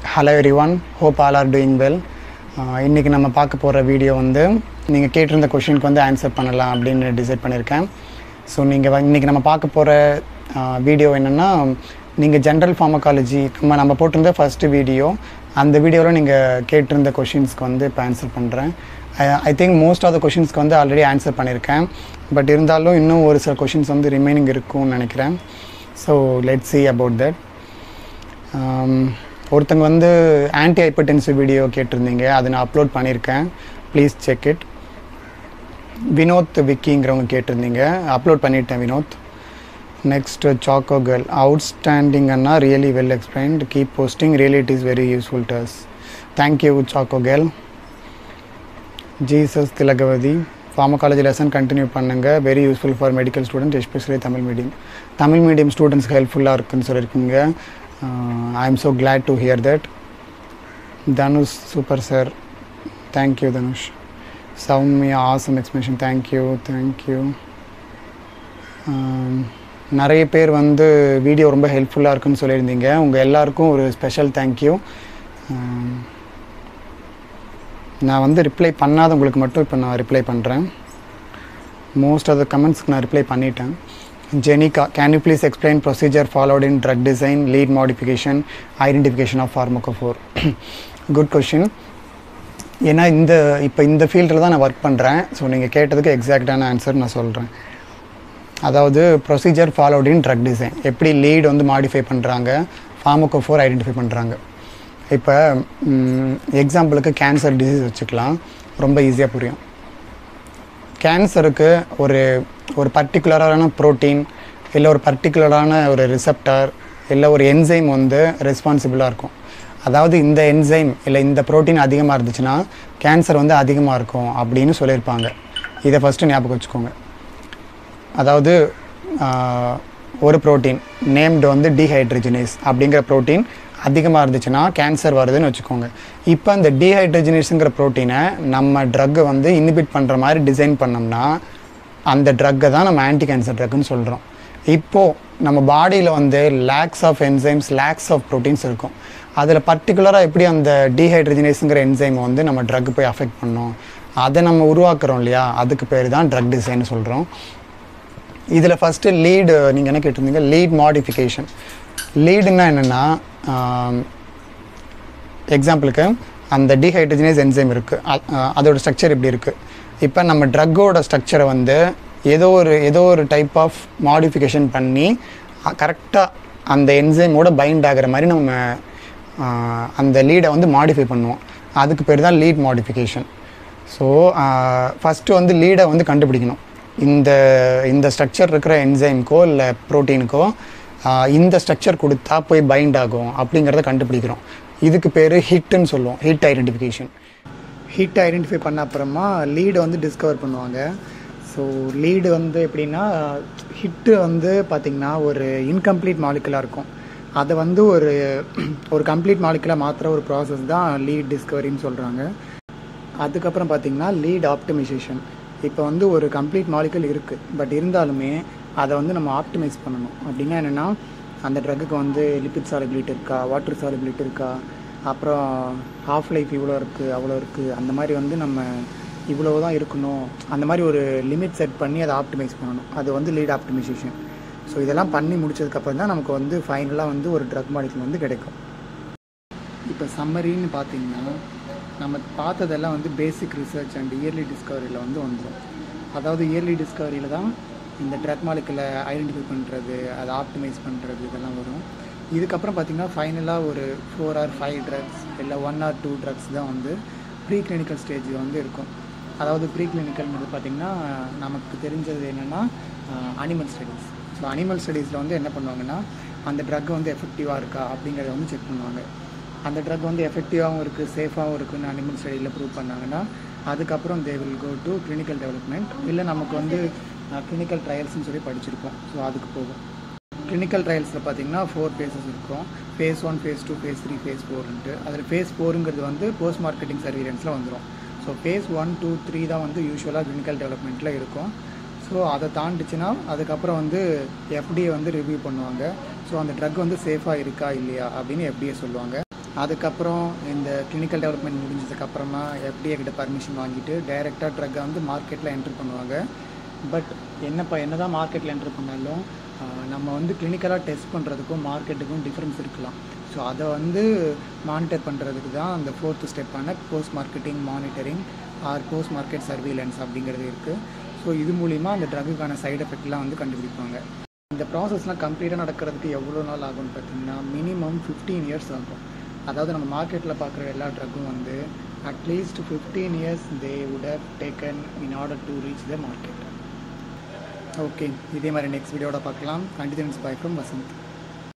hello everyone hope all are doing well இன்றைக்கி நம்ம பார்க்க போகிற வீடியோ வந்து நீங்கள் கேட்டிருந்த கொஷினுக்கு வந்து ஆன்சர் பண்ணலாம் அப்படின்னு டிசைட் பண்ணியிருக்கேன் ஸோ நீங்கள் இன்றைக்கி நம்ம பார்க்க போகிற வீடியோ என்னென்னா நீங்கள் ஜென்ரல் ஃபார்மகாலஜி நம்ம நம்ம போட்டிருந்த ஃபஸ்ட்டு வீடியோ அந்த வீடியோவில் நீங்கள் கேட்டிருந்த கொஷின்ஸ்க்கு வந்து இப்போ ஆன்சர் பண்ணுறேன் I think most of the கொஷின்ஸ்க்கு வந்து ஆல்ரெடி ஆன்சர் பண்ணியிருக்கேன் பட் இருந்தாலும் இன்னும் ஒரு சில கொஷின்ஸ் வந்து ரிமைனிங் இருக்கும்னு நினைக்கிறேன் so let see about that ஒருத்தங்க வந்து ஆன்டி ஹைப்பர்டென்சிவ் வீடியோ கேட்டிருந்தீங்க அதை நான் அப்லோட் பண்ணியிருக்கேன் ப்ளீஸ் செக் இட் வினோத் விக்கிங்கிறவங்க கேட்டிருந்தீங்க அப்லோட் பண்ணிட்டேன் Vinod next choco girl outstanding அண்ணா really well explained keep posting really it is very useful does thank you choco girl Jesus Thilagavathi pharmacology lesson continue பண்ணுங்கள் very useful for medical student especially Tamil medium Tamil medium ஸ்டூடெண்ட்ஸ்க்கு ஹெல்ப்ஃபுல்லாக இருக்குன்னு சொல்லியிருக்கீங்க I am so glad to hear that Dhanush super sir thank you Dhanush Sowmya awesome explanation thank you thank you நிறைய பேர் வந்து video ரொம்ப ஹெல்ப்ஃபுல்லாக இருக்குன்னு சொல்லியிருந்தீங்க உங்கள் எல்லாருக்கும் ஒரு ஸ்பெஷல் தேங்க்யூ நான் வந்து ரிப்ளை பண்ணாதவங்களுக்கு மட்டும் இப்போ நான் ரிப்ளை பண்ணுறேன் மோஸ்ட் ஆஃப் த கமெண்ட்ஸ்க்கு நான் ரிப்ளை பண்ணிட்டேன் Jenika can you please explain procedure followed in drug design lead modification identification of pharmacophore good question ஏன்னா இந்த இப்போ இந்த ஃபீல்டில் தான் நான் ஒர்க் பண்ணுறேன் ஸோ நீங்கள் கேட்டதுக்கு எக்ஸாக்டான ஆன்சர் நான் சொல்கிறேன் அதாவது procedure followed in drug design எப்படி லீட் வந்து மாடிஃபை பண்ணுறாங்க ஃபார்மோகோஃபோர் ஐடென்டிஃபை பண்ணுறாங்க இப்போ எக்ஸாம்பிளுக்கு கேன்சர் டிசீஸ் வச்சுக்கலாம் ரொம்ப ஈஸியாக புரியும் கேன்சருக்கு ஒரு ஒரு பர்டிகுலரான ப்ரோட்டீன் இல்லை ஒரு பர்டிகுலரான ஒரு ரிசப்டார் இல்லை ஒரு என்சைம் வந்து ரெஸ்பான்சிபிளாக இருக்கும் அதாவது இந்த என்சைம் இல்லை இந்த ப்ரோட்டீன் அதிகமாக இருந்துச்சுன்னா கேன்சர் வந்து அதிகமாக இருக்கும் அப்படின்னு சொல்லியிருப்பாங்க இதை ஃபஸ்ட்டு ஞாபகம் வச்சுக்கோங்க அதாவது ஒரு ப்ரோட்டீன் நேம்டு வந்து டீஹைட்ரஜனேஸ் அப்படிங்கிற ப்ரோட்டீன் அதிகமாக இருந்துச்சுன்னா கேன்சர் வருதுன்னு வச்சுக்கோங்க இப்போ அந்த டீஹைட்ரஜனேஸுங்கிற ப்ரோட்டீனை நம்ம ட்ரக்கை வந்து இனிபிட் பண்ணுற மாதிரி டிசைன் பண்ணோம்னா அந்த ட்ரக்கை தான் நம்ம ஆன்டி கேன்சர் ட்ரக்குன்னு சொல்கிறோம் இப்போது நம்ம பாடியில் வந்து lacks of enzymes lacks of proteins இருக்கும் அதில் பர்டிகுலராக எப்படி அந்த டீஹைட்ரஜனேஸுங்கிற என்சைம் வந்து நம்ம ட்ரக் போய் அஃபெக்ட் பண்ணோம் அதை நம்ம உருவாக்குறோம் இல்லையா அதுக்கு பேர் தான் ட்ரக் டிசைன் சொல்கிறோம் இதில் ஃபஸ்ட்டு லீடு நீங்கள் என்ன கேட்டிருந்தீங்க லீட் மாடிஃபிகேஷன் லீடுன்னா என்னென்னா எக்ஸாம்பிளுக்கு அந்த டீஹைட்ரஜனேஸ் என்சைம் இருக்குது அதோட ஸ்ட்ரக்சர் இப்படி இருக்குது இப்போ நம்ம ட்ரக்கோட ஸ்ட்ரக்சரை வந்து ஏதோ ஒரு ஏதோ ஒரு டைப் ஆஃப் மாடிஃபிகேஷன் பண்ணி கரெக்டாக அந்த என்சைமோட பைண்ட் ஆகிற மாதிரி நம்ம அந்த லீடை வந்து மாடிஃபை பண்ணுவோம் அதுக்கு பேர் தான் லீட் மாடிஃபிகேஷன் ஸோ ஃபஸ்ட்டு வந்து லீடை வந்து கண்டுபிடிக்கணும் இந்த இந்த ஸ்ட்ரக்சர் இருக்கிற என்சைம்க்கோ இல்லை ப்ரோட்டீனுக்கோ இந்த ஸ்ட்ரக்சர் கொடுத்தா போய் பைண்ட் ஆகும் அப்படிங்கிறத கண்டுபிடிக்கிறோம் இதுக்கு பேர் ஹிட்டுன்னு சொல்லுவோம் ஹிட் ஐடென்டிஃபிகேஷன் ஹிட் ஐடென்டிஃபை பண்ண அப்புறமா லீடை வந்து டிஸ்கவர் பண்ணுவாங்க ஸோ லீடு வந்து எப்படின்னா ஹிட்டு வந்து பார்த்திங்கன்னா ஒரு இன்கம்ப்ளீட் மாலிகுலாக இருக்கும் அதை வந்து ஒரு ஒரு கம்ப்ளீட் மாலிகுலாக மாற்றுற ஒரு ப்ராசஸ் தான் லீட் டிஸ்கவரின்னு சொல்கிறாங்க அதுக்கப்புறம் பார்த்திங்கன்னா லீட் ஆப்டிமைசேஷன் இப்போ வந்து ஒரு கம்ப்ளீட் மாலிகுல் இருக்குது பட் இருந்தாலுமே அதை வந்து நம்ம ஆப்டிமைஸ் பண்ணணும் அப்படின்னா என்னென்னா அந்த ட்ரக்குக்கு வந்து லிபிட் சாலிபிலிட்டி இருக்கா வாட்டர் சாலிபிலிட்டி இருக்கா அப்புறம் ஹாஃப் லைஃப் இவ்வளோ இருக்குது அவ்வளோ இருக்குது அந்த மாதிரி வந்து நம்ம இவ்வளோ தான் இருக்கணும் அந்த மாதிரி ஒரு லிமிட் செட் பண்ணி அதை ஆப்டிமைஸ் பண்ணணும் அது வந்து லீட் ஆப்டிமைசேஷன் ஸோ இதெல்லாம் பண்ணி முடிச்சதுக்கப்புறம் தான் நமக்கு வந்து ஃபைனலாக வந்து ஒரு ட்ரக் மாலிகுல் வந்து கிடைக்கும் இப்போ சம்மரின்னு பார்த்தீங்கன்னா நம்ம பார்த்ததெல்லாம் வந்து பேசிக் ரிசர்ச் அண்ட் இயர்லி டிஸ்கவரியில் வந்து வந்துடும் அதாவது இயர்லி டிஸ்கவரியில் தான் இந்த ட்ரக் மாலிகுலை ஐடென்டிஃபை பண்ணுறது அதை ஆப்டிமைஸ் பண்ணுறது இதெல்லாம் வரும் இதுக்கப்புறம் பார்த்திங்கன்னா ஃபைனலாக ஒரு ஃபோர் ஆர் ஃபைவ் ட்ரக்ஸ் இல்லை ஒன் ஆர் டூ ட்ரக்ஸ் தான் வந்து ப்ரீ கிளினிக்கல் ஸ்டேஜில் வந்து இருக்கும் அதாவது ப்ரீ கிளினிக்கல்ன்றது பார்த்திங்கன்னா நமக்கு தெரிஞ்சது என்னென்னா அனிமல் ஸ்டடீஸ் ஸோ அனிமல் ஸ்டடீஸில் வந்து என்ன பண்ணுவாங்கன்னா அந்த ட்ரக் வந்து எஃபெக்டிவாக இருக்கா அப்படிங்கிறத வந்து செக் பண்ணுவாங்க அந்த ட்ரக் வந்து எஃபெக்டிவாகவும் இருக்குது சேஃபாகவும் இருக்குன்னு அனிமல் ஸ்டடியில் ப்ரூவ் பண்ணாங்கன்னா அதுக்கப்புறம் they will go to clinical development இல்லை நமக்கு வந்து கிளினிக்கல் ட்ரையல்ஸ்னு சொல்லி படிச்சிருக்கோம் ஸோ அதுக்கு போகும் கிளினிக்கல் ட்ரையல்ஸில் பார்த்தீங்கன்னா ஃபோர் ஃபேஸஸ் இருக்கும் phase one phase two phase three phase ஃபோர்ன்ட்டு அதில் ஃபேஸ் ஃபோருங்கிறது வந்து போஸ்ட் மார்க்கெட்டிங் சர்வீலன்ஸில் வந்துடும் so phase one two three தான் வந்து யூஸ்வலாக கிளினிக்கல் டெவலப்மெண்ட்டில் இருக்கும் ஸோ அதை தாண்டிச்சுன்னா அதுக்கப்புறம் வந்து எஃப்டிஏ வந்து ரிவ்யூ பண்ணுவாங்க ஸோ அந்த ட்ரக் வந்து சேஃபாக இருக்கா இல்லையா அப்படின்னு எஃப்டிஏ சொல்லுவாங்க அதுக்கப்புறம் இந்த கிளினிக்கல் டெவலப்மெண்ட் முடிஞ்சதுக்கப்புறமா எஃப்டிஏ கிட்ட பர்மிஷன் வாங்கிட்டு டைரெக்டாக ட்ரக்கை வந்து மார்க்கெட்டில் என்ட்ரு பண்ணுவாங்க பட் என்னப்பா என்ன தான் மார்க்கெட்டில் என்ட்ரு பண்ணாலும் ஆஹ், நம்ம வந்து கிளினிக்கலாக டெஸ்ட் பண்ணுறதுக்கும் மார்க்கெட்டுக்கும் டிஃப்ரென்ஸ் இருக்கலாம் ஸோ அதை வந்து மானிட்டர் பண்ணுறதுக்கு தான் அந்த ஃபோர்த்து ஸ்டெப்பான post marketing monitoring or post market surveillance அப்படிங்கிறது இருக்குது ஸோ இது மூலிமா அந்த ட்ரக்குக்கான சைடு எஃபெக்ட்லாம் வந்து கண்டுபிடிப்பாங்க இந்த ப்ராசஸ்லாம் கம்ப்ளீட்டாக நடக்கிறதுக்கு எவ்வளோ நாள் ஆகும்னு பார்த்தீங்கன்னா மினிமம் ஃபிஃப்டீன் இயர்ஸ் ஆகும் அதாவது நம்ம மார்க்கெட்டில் பார்க்குற எல்லா ட்ரக்கும் வந்து at least fifteen years they would have taken in order to reach the market okay இதே மாதிரி நெக்ஸ்ட் வீடியோட பார்க்கலாம் கண்டினியூஸ் பை ஃப்ரம் வசந்த்